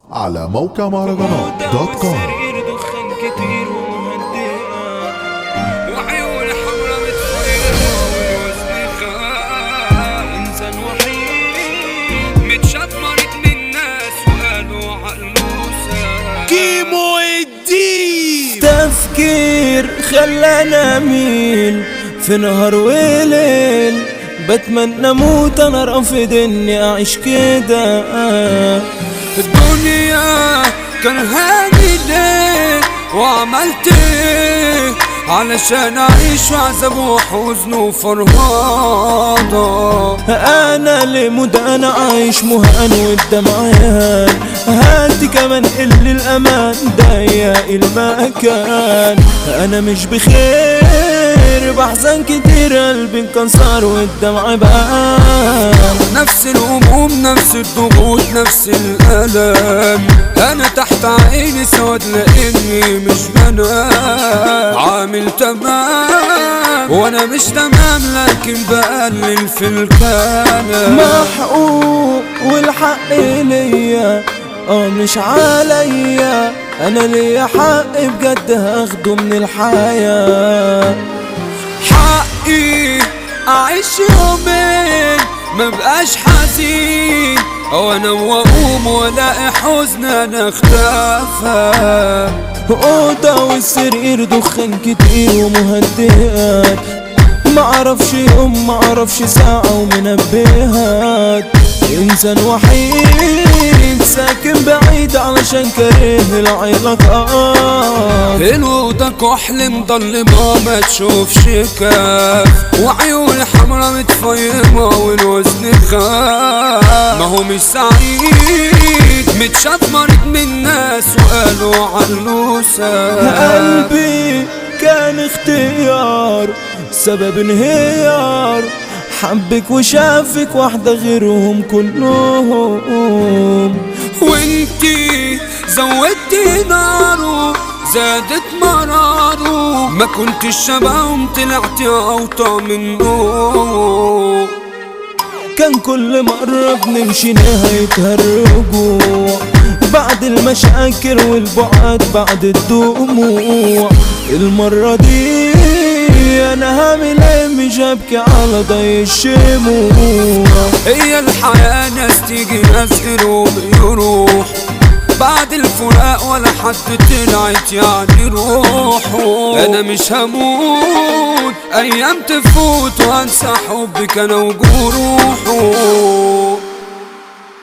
على موقع مهرجانات دوت كوم سرير دخان كتير ومهدئة وعيون حمرا متفيرة والوزن خان إنسان وحيد متشمرت من الناس وقالوا عقلوسة كيمو الدين تفكير خلانا اميل في نهار وليل بتمنى اموت انا رافض اني اعيش كده الدنيا كان هاني ليه وعملت ايه علشان اعيش وعذاب وحزن وفرهاضة انا لمود انا عايش مهان والدمعان هاتي كمان اللي الامان ضيق المكان انا مش بخير بحزن كتير قلبي انكسر والدمع بقى نفس الهموم نفس الضغوط نفس الألم أنا تحت عيني سواد لأني مش بنام عامل تمام وأنا مش تمام لكن بقلل في الكلام محقوق والحق ليا اه مش عليا انا ليا حق بجد هاخده من الحياه حقي أعيش يومين مبقاش حزين أو أنا وأقوم وألاقي حزن أنا اختفى اوضه والسرير دخان كتير ومهدئات معرفش يوم معرفش ساعة ومنبهات انسان وحيد ساكن بعيد علشان كاره العلاقات الأوضة كحل مضلمة ما تشوفش كاف وعيوني حمرا متفيمة والوزن خاف ما هو مش سعيد متشمرت من الناس وقالوا علوسة قلبي كان اختيار سبب انهيار حبك وشافك واحدة غيرهم كلهم وانتي زودتي ناره زادت مراره ما كنتش شبههم طلعتي اوطى منه كان كل مرة بنمشي نهايتها الرجوع بعد المشاكل والبعد بعد الدموع المرة دي انا هعمل ايه مش هبكي على ضي الشموع هي الحياة ناس تيجي ناس غيرهم يروح بعد الفراق ولا حد طلعت يعني روحه انا مش هموت ايام تفوت وانسى حبك انا وجروحه